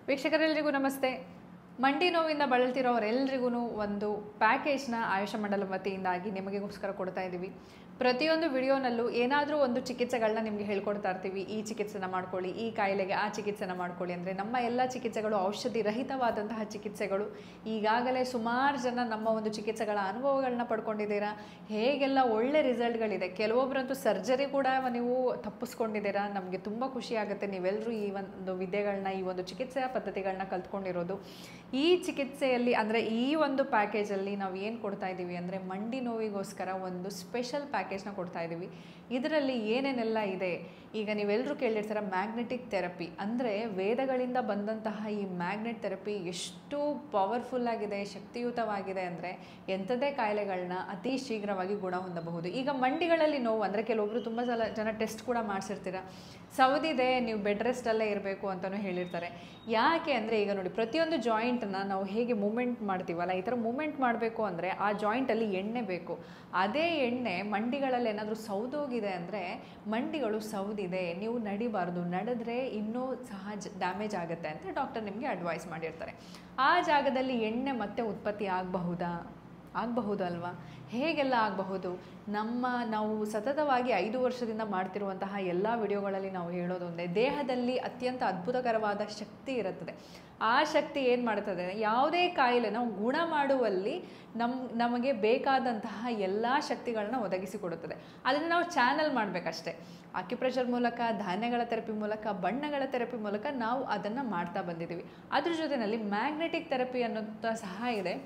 ವೀಕ್ಷಕರೆಲ್ಲರಿಗೂ ನಮಸ್ತೆ ಮಂಡಿ ನೋವಿಂದ ಬಳಲ್ತಿರೋರೆಲ್ಲರಿಗೂ ಒಂದು ಪ್ಯಾಕೇಜ್ನ ಆಯುಷ ಮಂಡಲ ವತಿಯಿಂದಾಗಿ ನಿಮಗೆಗೋಸ್ಕರ ಕೊಡ್ತಾ ಇದ್ದೀವಿ ಪ್ರತಿಯೊಂದು ವಿಡಿಯೋನಲ್ಲೂ ಏನಾದರೂ ಒಂದು ಚಿಕಿತ್ಸೆಗಳನ್ನ ನಿಮಗೆ ಹೇಳ್ಕೊಡ್ತಾ ಇರ್ತೀವಿ ಈ ಚಿಕಿತ್ಸೆನ ಮಾಡ್ಕೊಳ್ಳಿ ಈ ಕಾಯಿಲೆಗೆ ಆ ಚಿಕಿತ್ಸೆನ ಮಾಡ್ಕೊಳ್ಳಿ ಅಂದರೆ ನಮ್ಮ ಎಲ್ಲ ಚಿಕಿತ್ಸೆಗಳು ಔಷಧಿ ರಹಿತವಾದಂತಹ ಚಿಕಿತ್ಸೆಗಳು ಈಗಾಗಲೇ ಸುಮಾರು ಜನ ನಮ್ಮ ಒಂದು ಚಿಕಿತ್ಸೆಗಳ ಅನುಭವಗಳನ್ನ ಪಡ್ಕೊಂಡಿದ್ದೀರಾ ಹೇಗೆಲ್ಲ ಒಳ್ಳೆ ರಿಸಲ್ಟ್ಗಳಿದೆ ಕೆಲವೊಬ್ಬರಂತೂ ಸರ್ಜರಿ ಕೂಡ ನೀವು ತಪ್ಪಿಸ್ಕೊಂಡಿದ್ದೀರಾ ನಮಗೆ ತುಂಬ ಖುಷಿ ಆಗುತ್ತೆ ನೀವೆಲ್ಲರೂ ಈ ಒಂದು ವಿದ್ಯೆಗಳನ್ನ ಈ ಒಂದು ಚಿಕಿತ್ಸೆಯ ಪದ್ಧತಿಗಳನ್ನ ಕಲ್ತ್ಕೊಂಡಿರೋದು ಈ ಚಿಕಿತ್ಸೆಯಲ್ಲಿ ಅಂದರೆ ಈ ಒಂದು ಪ್ಯಾಕೇಜಲ್ಲಿ ನಾವು ಏನು ಕೊಡ್ತಾ ಇದ್ದೀವಿ ಅಂದರೆ ಮಂಡಿ ನೋವಿಗೋಸ್ಕರ ಒಂದು ಸ್ಪೆಷಲ್ ಪ್ಯಾಕೇಜ್ನ ಕೊಡ್ತಾ ಇದ್ದೀವಿ ಇದರಲ್ಲಿ ಏನೇನೆಲ್ಲ ಇದೆ ಈಗ ನೀವೆಲ್ಲರೂ ಕೇಳಿರ್ತೀರ ಮ್ಯಾಗ್ನೆಟಿಕ್ ಥೆರಪಿ ಅಂದರೆ ವೇದಗಳಿಂದ ಬಂದಂತಹ ಈ ಮ್ಯಾಗ್ನೆಟ್ ಥೆರಪಿ ಎಷ್ಟು ಪವರ್ಫುಲ್ ಆಗಿದೆ ಶಕ್ತಿಯುತವಾಗಿದೆ ಅಂದರೆ ಎಂಥದೇ ಕಾಯಿಲೆಗಳನ್ನ ಅತಿ ಶೀಘ್ರವಾಗಿ ಗುಣ ಹೊಂದಬಹುದು ಈಗ ಮಂಡಿಗಳಲ್ಲಿ ನೋವು ಅಂದರೆ ಕೆಲವೊಬ್ರು ತುಂಬ ಸಲ ಜನ ಟೆಸ್ಟ್ ಕೂಡ ಮಾಡಿಸಿರ್ತೀರ ಸೌದಿದೆ ನೀವು ಬೆಡ್ ರೆಸ್ಟಲ್ಲೇ ಇರಬೇಕು ಅಂತಲೂ ಹೇಳಿರ್ತಾರೆ ಯಾಕೆ ಅಂದರೆ ಈಗ ನೋಡಿ ಪ್ರತಿಯೊಂದು ಜಾಯಿಂಟನ್ನ ನಾವು ಹೇಗೆ ಮೂಮೆಂಟ್ ಮಾಡ್ತೀವಲ್ಲ ಈ ಥರ ಮೂಮೆಂಟ್ ಮಾಡಬೇಕು ಅಂದರೆ ಆ ಜಾಯಿಂಟಲ್ಲಿ ಎಣ್ಣೆ ಬೇಕು ಅದೇ ಎಣ್ಣೆ ಮಂಡಿಗಳಲ್ಲಿ ಏನಾದರೂ ಸೌದೋಗಿದೆ ಅಂದರೆ ಮಂಡಿಗಳು ಸೌದಿದೆ ನೀವು ನಡಿಬಾರ್ದು ನಡೆದ್ರೆ ಇನ್ನೂ ಸಹ ಡ್ಯಾಮೇಜ್ ಆಗುತ್ತೆ ಅಂತ ಡಾಕ್ಟರ್ ನಿಮಗೆ ಅಡ್ವೈಸ್ ಮಾಡಿರ್ತಾರೆ ಆ ಜಾಗದಲ್ಲಿ ಎಣ್ಣೆ ಮತ್ತೆ ಉತ್ಪತ್ತಿ ಆಗಬಹುದಾ ಆಗಬಹುದು ಅಲ್ವಾ ಹೇಗೆಲ್ಲ ಆಗಬಹುದು ನಮ್ಮ ನಾವು ಸತತವಾಗಿ ಐದು ವರ್ಷದಿಂದ ಮಾಡ್ತಿರುವಂತಹ ಎಲ್ಲ ವಿಡಿಯೋಗಳಲ್ಲಿ ನಾವು ಹೇಳೋದೊಂದೇ ದೇಹದಲ್ಲಿ ಅತ್ಯಂತ ಅದ್ಭುತಕರವಾದ ಶಕ್ತಿ ಇರುತ್ತದೆ ಆ ಶಕ್ತಿ ಏನು ಮಾಡ್ತದೆ ಯಾವುದೇ ಕಾಯಿಲೆನ ಗುಣ ಮಾಡುವಲ್ಲಿ ನಮ್ಮ ನಮಗೆ ಬೇಕಾದಂತಹ ಎಲ್ಲ ಶಕ್ತಿಗಳನ್ನ ಒದಗಿಸಿಕೊಡುತ್ತದೆ ಅದನ್ನು ನಾವು ಚಾನಲ್ ಮಾಡಬೇಕಷ್ಟೇ ಅಕ್ಯುಪ್ರೆಷರ್ ಮೂಲಕ ಧಾನ್ಯಗಳ ಥೆರಪಿ ಮೂಲಕ ಬಣ್ಣಗಳ ಥೆರಪಿ ಮೂಲಕ ನಾವು ಅದನ್ನು ಮಾಡ್ತಾ ಬಂದಿದ್ದೀವಿ ಅದ್ರ ಜೊತೆಯಲ್ಲಿ ಮ್ಯಾಗ್ನೆಟಿಕ್ ಥೆರಪಿ ಅನ್ನೋಂಥ ಸಹ ಇದೆ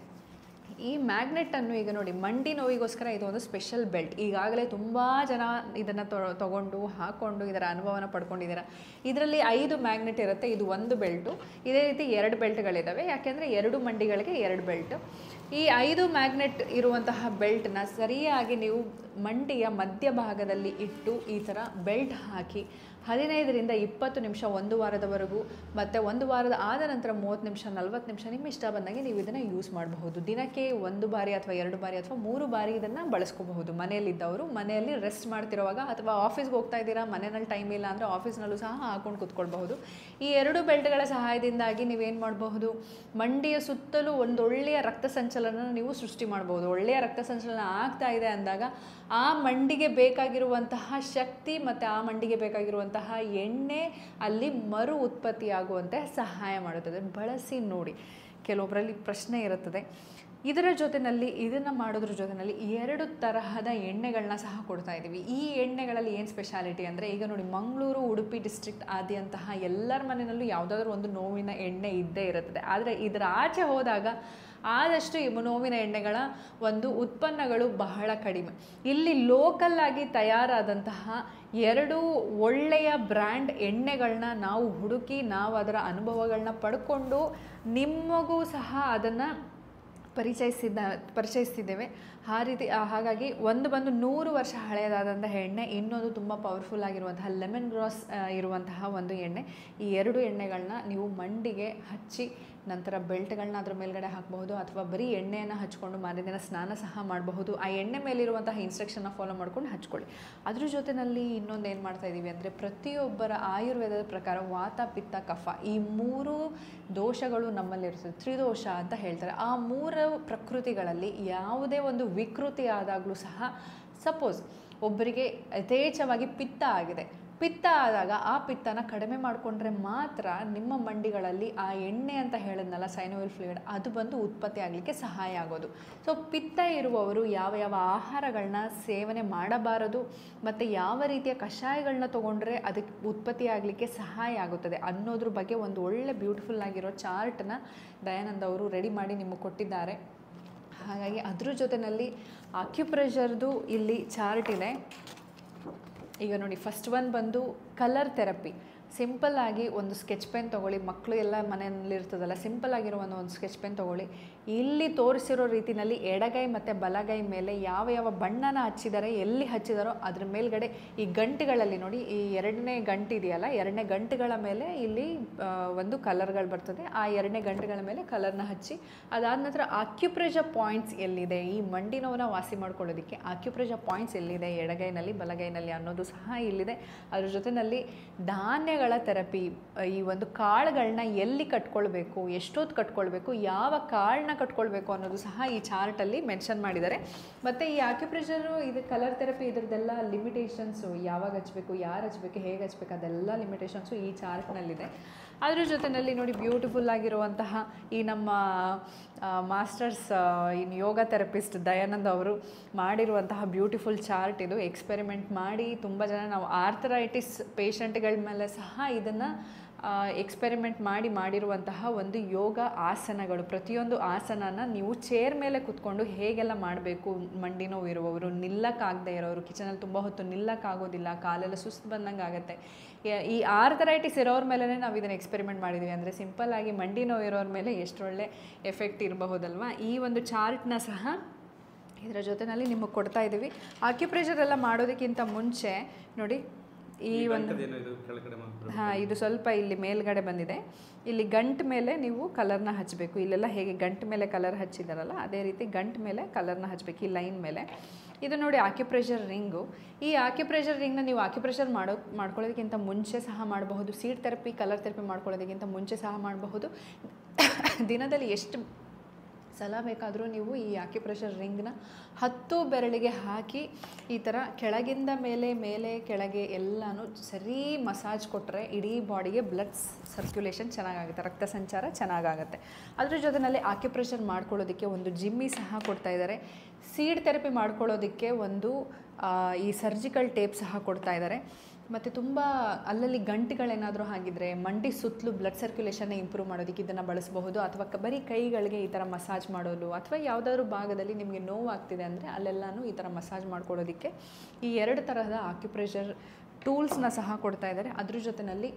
ಈ ಮ್ಯಾಗ್ನೆಟನ್ನು ಈಗ ನೋಡಿ ಮಂಡಿ ನೋವಿಗೋಸ್ಕರ ಇದು ಒಂದು ಸ್ಪೆಷಲ್ ಬೆಲ್ಟ್ ಈಗಾಗಲೇ ತುಂಬ ಜನ ಇದನ್ನು ತಗೊಂಡು ಹಾಕ್ಕೊಂಡು ಇದರ ಅನುಭವನ ಪಡ್ಕೊಂಡಿದ್ದೀರ ಇದರಲ್ಲಿ ಐದು ಮ್ಯಾಗ್ನೆಟ್ ಇರುತ್ತೆ ಇದು ಒಂದು ಬೆಲ್ಟು ಇದೇ ರೀತಿ ಎರಡು ಬೆಲ್ಟ್ಗಳಿದ್ದಾವೆ ಯಾಕೆಂದರೆ ಎರಡು ಮಂಡಿಗಳಿಗೆ ಎರಡು ಬೆಲ್ಟ್ ಈ ಐದು ಮ್ಯಾಗ್ನೆಟ್ ಇರುವಂತಹ ಬೆಲ್ಟ್ನ ಸರಿಯಾಗಿ ನೀವು ಮಂಡಿಯ ಮಧ್ಯಭಾಗದಲ್ಲಿ ಇಟ್ಟು ಈ ಥರ ಬೆಲ್ಟ್ ಹಾಕಿ ಹದಿನೈದರಿಂದ ಇಪ್ಪತ್ತು ನಿಮಿಷ ಒಂದು ವಾರದವರೆಗೂ ಮತ್ತು ಒಂದು ವಾರದ ಆದ ನಂತರ ಮೂವತ್ತು ನಿಮಿಷ ನಲ್ವತ್ತು ನಿಮಿಷ ನಿಮ್ಮ ಇಷ್ಟ ಬಂದಂಗೆ ನೀವು ಇದನ್ನು ಯೂಸ್ ಮಾಡಬಹುದು ದಿನಕ್ಕೆ ಒಂದು ಬಾರಿ ಅಥವಾ ಎರಡು ಬಾರಿ ಅಥವಾ ಮೂರು ಬಾರಿ ಇದನ್ನು ಬಳಸ್ಕೋಬಹುದು ಮನೆಯಲ್ಲಿದ್ದವರು ಮನೆಯಲ್ಲಿ ರೆಸ್ಟ್ ಮಾಡ್ತಿರುವಾಗ ಅಥವಾ ಆಫೀಸ್ಗೆ ಹೋಗ್ತಾ ಇದ್ದೀರಾ ಮನೆಯಲ್ಲಿ ಟೈಮ್ ಇಲ್ಲ ಅಂದರೆ ಆಫೀಸ್ನಲ್ಲೂ ಸಹ ಹಾಕೊಂಡು ಕೂತ್ಕೊಳ್ಬಹುದು ಈ ಎರಡು ಬೆಲ್ಟ್ಗಳ ಸಹಾಯದಿಂದಾಗಿ ನೀವೇನು ಮಾಡಬಹುದು ಮಂಡಿಯ ಸುತ್ತಲೂ ಒಂದೊಳ್ಳೆಯ ರಕ್ತ ಸಂಚಲನ ನೀವು ಸೃಷ್ಟಿ ಮಾಡಬಹುದು ಒಳ್ಳೆಯ ರಕ್ತ ಸಂಚಲನ ಆಗ್ತಾ ಇದೆ ಅಂದಾಗ ಆ ಮಂಡಿಗೆ ಬೇಕಾಗಿರುವಂತಹ ಶಕ್ತಿ ಮತ್ತು ಆ ಮಂಡಿಗೆ ಬೇಕಾಗಿರುವಂತಹ ಎಣ್ಣೆ ಅಲ್ಲಿ ಮರು ಉತ್ಪತ್ತಿಯಾಗುವಂತೆ ಸಹಾಯ ಮಾಡುತ್ತದೆ ಬಳಸಿ ನೋಡಿ ಕೆಲವೊಬ್ಬರಲ್ಲಿ ಪ್ರಶ್ನೆ ಇರುತ್ತದೆ ಇದರ ಜೊತೆಯಲ್ಲಿ ಇದನ್ನು ಮಾಡೋದ್ರ ಜೊತೆಯಲ್ಲಿ ಎರಡು ತರಹದ ಎಣ್ಣೆಗಳನ್ನ ಸಹ ಕೊಡ್ತಾ ಇದ್ದೀವಿ ಈ ಎಣ್ಣೆಗಳಲ್ಲಿ ಏನು ಸ್ಪೆಷಾಲಿಟಿ ಅಂದರೆ ಈಗ ನೋಡಿ ಮಂಗಳೂರು ಉಡುಪಿ ಡಿಸ್ಟ್ರಿಕ್ಟ್ ಆದ್ಯಂತಹ ಎಲ್ಲರ ಮನೆಯಲ್ಲೂ ಯಾವುದಾದ್ರೂ ಒಂದು ನೋವಿನ ಎಣ್ಣೆ ಇದ್ದೇ ಇರುತ್ತದೆ ಆದರೆ ಇದರ ಆಚೆ ಹೋದಾಗ ಆದಷ್ಟು ಈ ನೋವಿನ ಎಣ್ಣೆಗಳ ಒಂದು ಉತ್ಪನ್ನಗಳು ಬಹಳ ಕಡಿಮೆ ಇಲ್ಲಿ ಲೋಕಲ್ ಆಗಿ ತಯಾರಾದಂತಹ ಎರಡು ಒಳ್ಳೆಯ ಬ್ರ್ಯಾಂಡ್ ಎಣ್ಣೆಗಳನ್ನ ನಾವು ಹುಡುಕಿ ನಾವು ಅದರ ಅನುಭವಗಳನ್ನ ಪಡ್ಕೊಂಡು ನಿಮಗೂ ಸಹ ಅದನ್ನು ಪರಿಚಯಿಸಿದ್ದ ಪರಿಚಯಿಸ್ತಿದ್ದೇವೆ ಆ ರೀತಿ ಹಾಗಾಗಿ ಒಂದು ಬಂದು ನೂರು ವರ್ಷ ಹಳೆಯದಾದಂತಹ ಎಣ್ಣೆ ಇನ್ನೊಂದು ತುಂಬ ಪವರ್ಫುಲ್ ಆಗಿರುವಂತಹ ಲೆಮನ್ ಗ್ರಾಸ್ ಇರುವಂತಹ ಒಂದು ಎಣ್ಣೆ ಈ ಎರಡು ಎಣ್ಣೆಗಳನ್ನ ನೀವು ಮಂಡಿಗೆ ಹಚ್ಚಿ ನಂತರ ಬೆಲ್ಟ್ಗಳನ್ನ ಅದ್ರ ಮೇಲ್ಗಡೆ ಹಾಕಬಹುದು ಅಥವಾ ಬರೀ ಎಣ್ಣೆಯನ್ನು ಹಚ್ಕೊಂಡು ಮಾರದಿನ ಸ್ನಾನ ಸಹ ಮಾಡಬಹುದು ಆ ಎಣ್ಣೆ ಮೇಲಿರುವಂತಹ ಇನ್ಸ್ಟ್ರಕ್ಷನ್ನ ಫಾಲೋ ಮಾಡ್ಕೊಂಡು ಹಚ್ಕೊಳ್ಳಿ ಅದ್ರ ಜೊತೆಯಲ್ಲಿ ಇನ್ನೊಂದು ಏನು ಮಾಡ್ತಾ ಇದ್ದೀವಿ ಅಂದರೆ ಪ್ರತಿಯೊಬ್ಬರ ಆಯುರ್ವೇದದ ಪ್ರಕಾರ ವಾತ ಪಿತ್ತ ಕಫ ಈ ಮೂರು ದೋಷಗಳು ನಮ್ಮಲ್ಲಿರ್ತದೆ ತ್ರಿದೋಷ ಅಂತ ಹೇಳ್ತಾರೆ ಆ ಮೂರು ಪ್ರಕೃತಿಗಳಲ್ಲಿ ಯಾವುದೇ ಒಂದು ವಿಕೃತಿ ಆದಾಗಲೂ ಸಹ ಸಪೋಸ್ ಒಬ್ಬರಿಗೆ ಯಥೇಚ್ಛವಾಗಿ ಪಿತ್ತ ಆಗಿದೆ ಪಿತ್ತ ಆದಾಗ ಆ ಪಿತ್ತನ ಕಡಿಮೆ ಮಾಡಿಕೊಂಡ್ರೆ ಮಾತ್ರ ನಿಮ್ಮ ಮಂಡಿಗಳಲ್ಲಿ ಆ ಎಣ್ಣೆ ಅಂತ ಹೇಳಿದ್ನಲ್ಲ ಸೈನೋವಿಲ್ ಫ್ಲೂಯಿಡ್ ಅದು ಬಂದು ಉತ್ಪತ್ತಿ ಆಗಲಿಕ್ಕೆ ಸಹಾಯ ಆಗೋದು ಸೊ ಪಿತ್ತ ಇರುವವರು ಯಾವ ಯಾವ ಆಹಾರಗಳನ್ನ ಸೇವನೆ ಮಾಡಬಾರದು ಮತ್ತು ಯಾವ ರೀತಿಯ ಕಷಾಯಗಳನ್ನ ತೊಗೊಂಡ್ರೆ ಅದಕ್ಕೆ ಉತ್ಪತ್ತಿ ಆಗಲಿಕ್ಕೆ ಸಹಾಯ ಆಗುತ್ತದೆ ಅನ್ನೋದ್ರ ಬಗ್ಗೆ ಒಂದು ಒಳ್ಳೆ ಬ್ಯೂಟಿಫುಲ್ ಆಗಿರೋ ಚಾರ್ಟನ್ನ ದಯಾನಂದ್ ಅವರು ರೆಡಿ ಮಾಡಿ ನಿಮಗೆ ಕೊಟ್ಟಿದ್ದಾರೆ ಹಾಗಾಗಿ ಅದ್ರ ಜೊತೆಯಲ್ಲಿ ಅಕ್ಯುಪ್ರೆಷರ್ದು ಇಲ್ಲಿ ಚಾರ್ಟ್ ಇದೆ ಈಗ ನೋಡಿ ಫಸ್ಟ್ ಒನ್ ಬಂದು ಕಲರ್ ಥೆರಪಿ ಸಿಂಪಲ್ ಆಗಿ ಒಂದು ಸ್ಕೆಚ್ ಪೆನ್ ತೊಗೊಳ್ಳಿ ಮಕ್ಕಳು ಎಲ್ಲ ಮನೆಯಲ್ಲಿ ಇರ್ತದಲ್ಲ ಸಿಂಪಲ್ ಆಗಿರೋ ಒಂದು ಒಂದು ಸ್ಕೆಚ್ ಪೆನ್ ತೊಗೊಳ್ಳಿ ಇಲ್ಲಿ ತೋರಿಸಿರೋ ರೀತಿಯಲ್ಲಿ ಎಡಗೈ ಮತ್ತು ಬಲಗೈ ಮೇಲೆ ಯಾವ ಯಾವ ಬಣ್ಣನ ಹಚ್ಚಿದ್ದಾರೆ ಎಲ್ಲಿ ಹಚ್ಚಿದಾರೋ ಅದ್ರ ಮೇಲ್ಗಡೆ ಈ ಗಂಟುಗಳಲ್ಲಿ ನೋಡಿ ಈ ಎರಡನೇ ಗಂಟು ಇದೆಯಲ್ಲ ಎರಡನೇ ಗಂಟುಗಳ ಮೇಲೆ ಇಲ್ಲಿ ಆ, ಒಂದು ಕಲರ್ಗಳು ಬರ್ತದೆ ಆ ಎರಡನೇ ಗಂಟುಗಳ ಮೇಲೆ ಕಲರ್ನ ಹಚ್ಚಿ ಅದಾದ ನಂತರ ಆಕ್ಯುಪ್ರೆಷರ್ ಪಾಯಿಂಟ್ಸ್ ಎಲ್ಲಿದೆ ಈ ಮಂಡಿ ನೋವನ್ನ ವಾಸಿ ಮಾಡ್ಕೊಳ್ಳೋದಕ್ಕೆ ಆಕ್ಯುಪ್ರೆಷರ್ ಪಾಯಿಂಟ್ಸ್ ಎಲ್ಲಿದೆ ಎಡಗೈನಲ್ಲಿ ಬಲಗೈನಲ್ಲಿ ಅನ್ನೋದು ಸಹ ಇಲ್ಲಿದೆ ಅದ್ರ ಜೊತೆಯಲ್ಲಿ ಧಾನ್ಯಗಳ ಮೂಳೆಗಳ ಥೆರಪಿ ಈ ಒಂದು ಕಾಳುಗಳನ್ನ ಎಲ್ಲಿ ಕಟ್ಕೊಳ್ಬೇಕು ಎಷ್ಟೊತ್ತು ಕಟ್ಕೊಳ್ಬೇಕು ಯಾವ ಕಾಳನ್ನ ಕಟ್ಕೊಳ್ಬೇಕು ಅನ್ನೋದು ಸಹ ಈ ಚಾರ್ಟಲ್ಲಿ ಮೆನ್ಷನ್ ಮಾಡಿದ್ದಾರೆ ಮತ್ತು ಈ ಆಕ್ಯುಪ್ರೆಷರು ಇದು ಕಲರ್ ಥೆರಪಿ ಇದ್ರದ್ದೆಲ್ಲ ಲಿಮಿಟೇಷನ್ಸು ಯಾವಾಗ ಹಚ್ಚಬೇಕು ಯಾರು ಹಚ್ಚಬೇಕು ಹೇಗೆ ಹಚ್ಬೇಕು ಅದೆಲ್ಲ ಲಿಮಿಟೇಷನ್ಸು ಈ ಚಾರ್ಟ್ನಲ್ಲಿದೆ ಅದ್ರ ಜೊತೆಯಲ್ಲಿ ನೋಡಿ ಬ್ಯೂಟಿಫುಲ್ ಆಗಿರುವಂತಹ ಈ ನಮ್ಮ masters in yoga therapist Dayanand ಅವರು ಮಾಡಿರುವಂತಹ ಬ್ಯೂಟಿಫುಲ್ ಚಾರ್ಟ್ ಇದು ಎಕ್ಸ್ಪೆರಿಮೆಂಟ್ ಮಾಡಿ ತುಂಬ ಜನ ನಾವು ಆರ್ಥರೈಟಿಸ್ ಪೇಷಂಟ್ಗಳ ಮೇಲೆ ಸಹ ಇದನ್ನು ಎಕ್ಸ್ಪೆರಿಮೆಂಟ್ ಮಾಡಿ ಮಾಡಿರುವಂತಹ ಒಂದು ಯೋಗ ಆಸನಗಳು ಪ್ರತಿಯೊಂದು ಆಸನನ ನೀವು ಚೇರ್ ಮೇಲೆ ಕುತ್ಕೊಂಡು ಹೇಗೆಲ್ಲ ಮಾಡಬೇಕು ಮಂಡಿ ನೋವು ಇರುವವರು ನಿಲ್ಲಕ್ಕಾಗದೇ ಇರೋರು ಕಿಚನಲ್ಲಿ ತುಂಬ ಹೊತ್ತು ನಿಲ್ಲಕ್ಕಾಗೋದಿಲ್ಲ ಕಾಲೆಲ್ಲ ಸುಸ್ತು ಬಂದಂಗೆ ಆಗುತ್ತೆ ಯ- ಈ ಆರ್ಥರೈಟಿಸ್ ಇರೋರ ಮೇಲೆ ನಾವು ಇದನ್ನು ಎಕ್ಸ್ಪೆರಿಮೆಂಟ್ ಮಾಡಿದ್ವಿ ಅಂದರೆ ಸಿಂಪಲ್ ಆಗಿ ಮಂಡಿ ನೋವು ಇರೋರ ಮೇಲೆ ಎಷ್ಟೊಳ್ಳೆ ಎಫೆಕ್ಟ್ ಇರಬಹುದಲ್ವಾ ಈ ಒಂದು ಚಾರ್ಟ್ನ ಸಹ ಇದರ ಜೊತೆಯಲ್ಲಿ ನಿಮಗೆ ಕೊಡ್ತಾ ಇದ್ದೀವಿ ಆಕ್ಯುಪ್ರೆಷರ್ ಎಲ್ಲ ಮಾಡೋದಕ್ಕಿಂತ ಮುಂಚೆ ನೋಡಿ ಈ ಒಂದು ಅದೇನೋ ಇದು ಕೆಳಗಡೆ ಮಾಡ್ಬಿಡು. ಹಾಂ ಇದು ಸ್ವಲ್ಪ ಇಲ್ಲಿ ಮೇಲ್ಗಡೆ ಬಂದಿದೆ ಇಲ್ಲಿ ಗಂಟು ಮೇಲೆ ನೀವು ಕಲರ್ನ ಹಚ್ಚಬೇಕು ಇಲ್ಲೆಲ್ಲ ಹೇಗೆ ಗಂಟು ಮೇಲೆ ಕಲರ್ ಹಚ್ಚಿದಾರಲ್ಲ ಅದೇ ರೀತಿ ಗಂಟು ಮೇಲೆ ಕಲರ್ನ ಹಚ್ಚಬೇಕು ಈ ಲೈನ್ ಮೇಲೆ ಇದು ನೋಡಿ ಆಕ್ಯುಪ್ರೆಷರ್ ರಿಂಗು ಈ ಆಕ್ಯುಪ್ರೆಷರ್ ರಿಂಗ್ನ ನೀವು ಆಕ್ಯುಪ್ರೆಷರ್ ಮಾಡೋ ಮಾಡ್ಕೊಳ್ಳೋದಕ್ಕಿಂತ ಮುಂಚೆ ಸಹ ಮಾಡಬಹುದು ಸೀಡ್ ಥೆರಪಿ ಕಲರ್ ಥೆರಪಿ ಮಾಡ್ಕೊಳ್ಳೋದಕ್ಕಿಂತ ಮುಂಚೆ ಸಹ ಮಾಡಬಹುದು ದಿನದಲ್ಲಿ ಎಷ್ಟು ಸಲ ಬೇಕಾದರೂ ನೀವು ಈ ಆಕ್ಯುಪ್ರೆಷರ್ ರಿಂಗ್ನ ಹತ್ತು ಬೆರಳಿಗೆ ಹಾಕಿ ಈ ಥರ ಕೆಳಗಿಂದ ಮೇಲೆ ಮೇಲೆ ಕೆಳಗೆ ಎಲ್ಲನೂ ಸರಿ ಮಸಾಜ್ ಕೊಟ್ಟರೆ ಇಡೀ ಬಾಡಿಗೆ ಬ್ಲಡ್ ಸರ್ಕ್ಯುಲೇಷನ್ ಚೆನ್ನಾಗಾಗುತ್ತೆ ರಕ್ತ ಸಂಚಾರ ಚೆನ್ನಾಗಾಗುತ್ತೆ ಅದ್ರ ಜೊತೆಯಲ್ಲಿ ಆಕ್ಯುಪ್ರೆಷರ್ ಮಾಡ್ಕೊಳ್ಳೋದಕ್ಕೆ ಒಂದು ಜಿಮ್ಮಿ ಸಹ ಕೊಡ್ತಾ ಇದ್ದಾರೆ ಸೀಡ್ ಥೆರಪಿ ಮಾಡ್ಕೊಳ್ಳೋದಕ್ಕೆ ಒಂದು ಆ, ಈ ಸರ್ಜಿಕಲ್ ಟೇಪ್ ಸಹ ಕೊಡ್ತಾ ಇದ್ದಾರೆ ಮತ್ತು ತುಂಬ ಅಲ್ಲಲ್ಲಿ ಗಂಟುಗಳೇನಾದರೂ ಆಗಿದ್ರೆ ಮಂಡಿ ಸುತ್ತಲೂ ಬ್ಲಡ್ ಸರ್ಕ್ಯುಲೇಷನ್ನ ಇಂಪ್ರೂವ್ ಮಾಡೋದಕ್ಕೆ ಇದನ್ನು ಬಳಸಬಹುದು ಅಥವಾ ಕ- ಬರೀ ಕೈಗಳಿಗೆ ಈ ಥರ ಮಸಾಜ್ ಮಾಡೋದು ಅಥವಾ ಯಾವುದಾದ್ರೂ ಭಾಗದಲ್ಲಿ ನಿಮಗೆ ನೋವಾಗ್ತಿದೆ ಅಂದರೆ ಅಲ್ಲೆಲ್ಲನೂ ಈ ಥರ ಮಸಾಜ್ ಮಾಡ್ಕೊಳ್ಳೋದಕ್ಕೆ ಈ ಎರಡು ತರಹದ ಆಕ್ಯುಪ್ರೆಷರ್ ಟೂಲ್ಸ್ನ ಸಹ ಕೊಡ್ತಾ ಇದ್ದಾರೆ ಅದ್ರ ಜೊತೆಯಲ್ಲಿ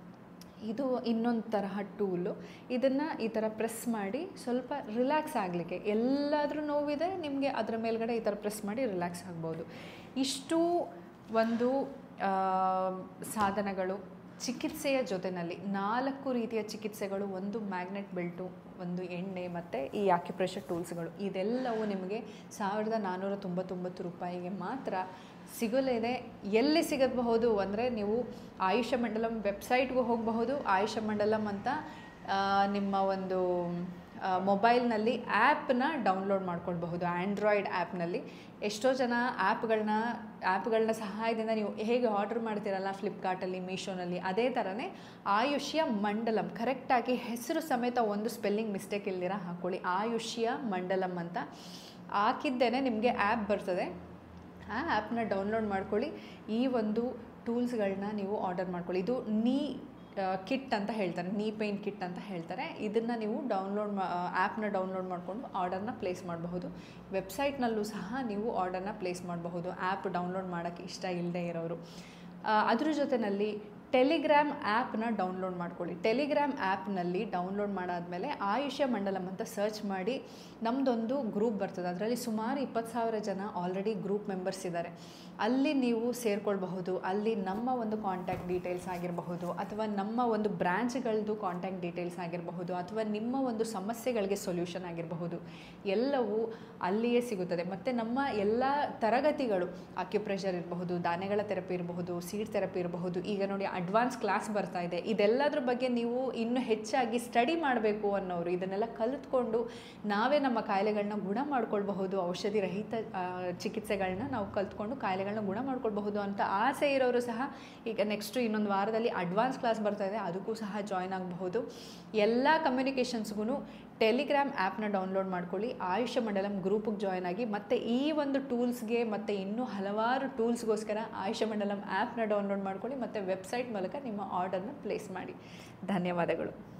ಇದು ಇನ್ನೊಂದು ತರಹ ಟೂಲು ಇದನ್ನು ಈ ಥರ ಪ್ರೆಸ್ ಮಾಡಿ ಸ್ವಲ್ಪ ರಿಲ್ಯಾಕ್ಸ್ ಆಗಲಿಕ್ಕೆ ಎಲ್ಲಾದರೂ ನೋವಿದೆ ನಿಮಗೆ ಅದರ ಮೇಲ್ಗಡೆ ಈ ಥರ ಪ್ರೆಸ್ ಮಾಡಿ ರಿಲ್ಯಾಕ್ಸ್ ಆಗ್ಬೋದು ಇಷ್ಟು ಒಂದು ಆ, ಸಾಧನಗಳು ಚಿಕಿತ್ಸೆಯ ಜೊತೆಯಲ್ಲಿ ನಾಲ್ಕು ರೀತಿಯ ಚಿಕಿತ್ಸೆಗಳು ಒಂದು ಮ್ಯಾಗ್ನೆಟ್ ಬೆಲ್ಟು ಒಂದು ಎಣ್ಣೆ ಮತ್ತು ಈ ಆಕ್ಯುಪ್ರೆಷರ್ ಟೂಲ್ಸ್ಗಳು ಇದೆಲ್ಲವೂ ನಿಮಗೆ ಸಾವಿರದ ನಾನ್ನೂರ ತೊಂಬತ್ತೊಂಬತ್ತು ರೂಪಾಯಿಗೆ ಮಾತ್ರ ಸಿಗಲಿದೆ ಎಲ್ಲಿ ಸಿಗಬಹುದು ಅಂದರೆ ನೀವು ಆಯುಷ ಮಂಡಲಂ ವೆಬ್ಸೈಟ್ಗೂ ಹೋಗಬಹುದು ಆಯುಷ ಮಂಡಲಂ ಅಂತ ಆ, ನಿಮ್ಮ ಒಂದು ಮೊಬೈಲ್ನಲ್ಲಿ ಆ್ಯಪ್ನ ಡೌನ್ಲೋಡ್ ಮಾಡ್ಕೊಳ್ಬಹುದು ಆ್ಯಂಡ್ರಾಯ್ಡ್ ಆ್ಯಪ್ನಲ್ಲಿ ಎಷ್ಟೋ ಜನ ಆ್ಯಪ್ಗಳನ್ನ ಆ್ಯಪ್ಗಳನ್ನ ಸಹಾಯದಿಂದ ನೀವು ಹೇಗೆ ಆರ್ಡರ್ ಮಾಡ್ತೀರಲ್ಲ ಫ್ಲಿಪ್ಕಾರ್ಟಲ್ಲಿ ಮೀಶೋನಲ್ಲಿ ಅದೇ ಥರನೇ ಆಯುಷ್ಯ ಮಂಡಲಂ ಕರೆಕ್ಟಾಗಿ ಹೆಸರು ಸಮೇತ ಒಂದು ಸ್ಪೆಲ್ಲಿಂಗ್ ಮಿಸ್ಟೇಕ್ ಇಲ್ದಿರ ಹಾಕ್ಕೊಳ್ಳಿ ಆಯುಷ್ಯ ಮಂಡಲಂ ಅಂತ ಹಾಕಿದ್ದೇನೆ ನಿಮಗೆ ಆ್ಯಪ್ ಬರ್ತದೆ ಆ ಆ್ಯಪ್ನ ಡೌನ್ಲೋಡ್ ಮಾಡ್ಕೊಳ್ಳಿ ಈ ಒಂದು ಟೂಲ್ಸ್ಗಳನ್ನ ನೀವು ಆರ್ಡರ್ ಮಾಡ್ಕೊಳ್ಳಿ ಇದು ನೀ ಕಿಟ್ ಅಂತ ಹೇಳ್ತಾರೆ ನೀ ಪೇನ್ ಕಿಟ್ ಅಂತ ಹೇಳ್ತಾರೆ ಇದನ್ನು ನೀವು ಡೌನ್ಲೋಡ್ ಮಾ ಆ್ಯಪ್ನ ಡೌನ್ಲೋಡ್ ಮಾಡಿಕೊಂಡು ಆರ್ಡರ್ನ ಪ್ಲೇಸ್ ಮಾಡಬಹುದು ವೆಬ್ಸೈಟ್ನಲ್ಲೂ ಸಹ ನೀವು ಆರ್ಡರ್ನ ಪ್ಲೇಸ್ ಮಾಡಬಹುದು ಆ್ಯಪ್ ಡೌನ್ಲೋಡ್ ಮಾಡೋಕ್ಕೆ ಇಷ್ಟ ಇಲ್ಲದೆ ಇರೋರು ಆ, ಅದ್ರ ಜೊತೆಯಲ್ಲಿ ಟೆಲಿಗ್ರಾಮ್ ಆ್ಯಪ್ನ ಡೌನ್ಲೋಡ್ ಮಾಡ್ಕೊಳ್ಳಿ ಟೆಲಿಗ್ರಾಮ್ ಆ್ಯಪ್ನಲ್ಲಿ ಡೌನ್ಲೋಡ್ ಮಾಡಾದಮೇಲೆ ಆಯುಷ್ಯ ಮಂಡಲಂ ಅಂತ ಸರ್ಚ್ ಮಾಡಿ ನಮ್ಮದೊಂದು ಗ್ರೂಪ್ ಬರ್ತದೆ ಅದರಲ್ಲಿ ಸುಮಾರು ಇಪ್ಪತ್ತು ಸಾವಿರ ಜನ ಆಲ್ರೆಡಿ ಗ್ರೂಪ್ ಮೆಂಬರ್ಸ್ ಇದ್ದಾರೆ ಅಲ್ಲಿ ನೀವು ಸೇರ್ಕೊಳ್ಬಹುದು ಅಲ್ಲಿ ನಮ್ಮ ಒಂದು ಕಾಂಟ್ಯಾಕ್ಟ್ ಡೀಟೇಲ್ಸ್ ಆಗಿರಬಹುದು ಅಥವಾ ನಮ್ಮ ಒಂದು ಬ್ರ್ಯಾಂಚ್ಗಳದ್ದು ಕಾಂಟ್ಯಾಕ್ಟ್ ಡೀಟೇಲ್ಸ್ ಆಗಿರಬಹುದು ಅಥವಾ ನಿಮ್ಮ ಒಂದು ಸಮಸ್ಯೆಗಳಿಗೆ ಸೊಲ್ಯೂಷನ್ ಆಗಿರಬಹುದು ಎಲ್ಲವೂ ಅಲ್ಲಿಯೇ ಸಿಗುತ್ತದೆ ಮತ್ತು ನಮ್ಮ ಎಲ್ಲ ತರಗತಿಗಳು ಅಕ್ಯುಪ್ರೆಷರ್ ಇರಬಹುದು ದಾನೆಗಳ ಥೆರಪಿ ಇರಬಹುದು ಸೀಡ್ ಥೆರಪಿ ಇರಬಹುದು ಈಗ ನೋಡಿ ಅಡ್ವಾನ್ಸ್ ಕ್ಲಾಸ್ ಬರ್ತಾ ಇದೆ ಇದೆಲ್ಲದ್ರ ಬಗ್ಗೆ ನೀವು ಇನ್ನೂ ಹೆಚ್ಚಾಗಿ ಸ್ಟಡಿ ಮಾಡಬೇಕು ಅನ್ನೋರು ಇದನ್ನೆಲ್ಲ ಕಲಿತ್ಕೊಂಡು ನಾವೇ ನಮ್ಮ ಕಾಯಿಲೆಗಳನ್ನ ಗುಣ ಮಾಡ್ಕೊಳ್ಬಹುದು ಔಷಧಿ ರಹಿತ ಆ, ಚಿಕಿತ್ಸೆಗಳನ್ನ ನಾವು ಕಲ್ತ್ಕೊಂಡು ಕಾಯಿಲೆಗಳನ್ನ ಗುಣ ಮಾಡ್ಕೊಳ್ಬಹುದು ಅಂತ ಆಸೆ ಇರೋರು ಸಹ ಈಗ ನೆಕ್ಸ್ಟು ಇನ್ನೊಂದು ವಾರದಲ್ಲಿ ಅಡ್ವಾನ್ಸ್ ಕ್ಲಾಸ್ ಬರ್ತಾ ಇದೆ ಅದಕ್ಕೂ ಸಹ ಜಾಯ್ನ್ ಆಗಬಹುದು ಎಲ್ಲ ಕಮ್ಯುನಿಕೇಷನ್ಸ್ಗೂ ಟೆಲಿಗ್ರಾಮ್ ಆ್ಯಪ್ನ ಡೌನ್ಲೋಡ್ ಮಾಡ್ಕೊಳ್ಳಿ ಆಯುಷ್ಯ ಮಂಡಲಂ ಗ್ರೂಪಿಗೆ ಜಾಯ್ನ್ ಆಗಿ ಮತ್ತು ಈ ಒಂದು ಟೂಲ್ಸ್ಗೆ ಮತ್ತು ಇನ್ನೂ ಹಲವಾರು ಟೂಲ್ಸ್ಗೋಸ್ಕರ ಆಯುಷ್ಯ ಮಂಡಲಂ ಆ್ಯಪ್ನ ಡೌನ್ಲೋಡ್ ಮಾಡ್ಕೊಳ್ಳಿ ಮತ್ತು ವೆಬ್ಸೈಟ್ ಮೂಲಕ ನಿಮ್ಮ ಆರ್ಡರ್ನ ಪ್ಲೇಸ್ ಮಾಡಿ ಧನ್ಯವಾದಗಳು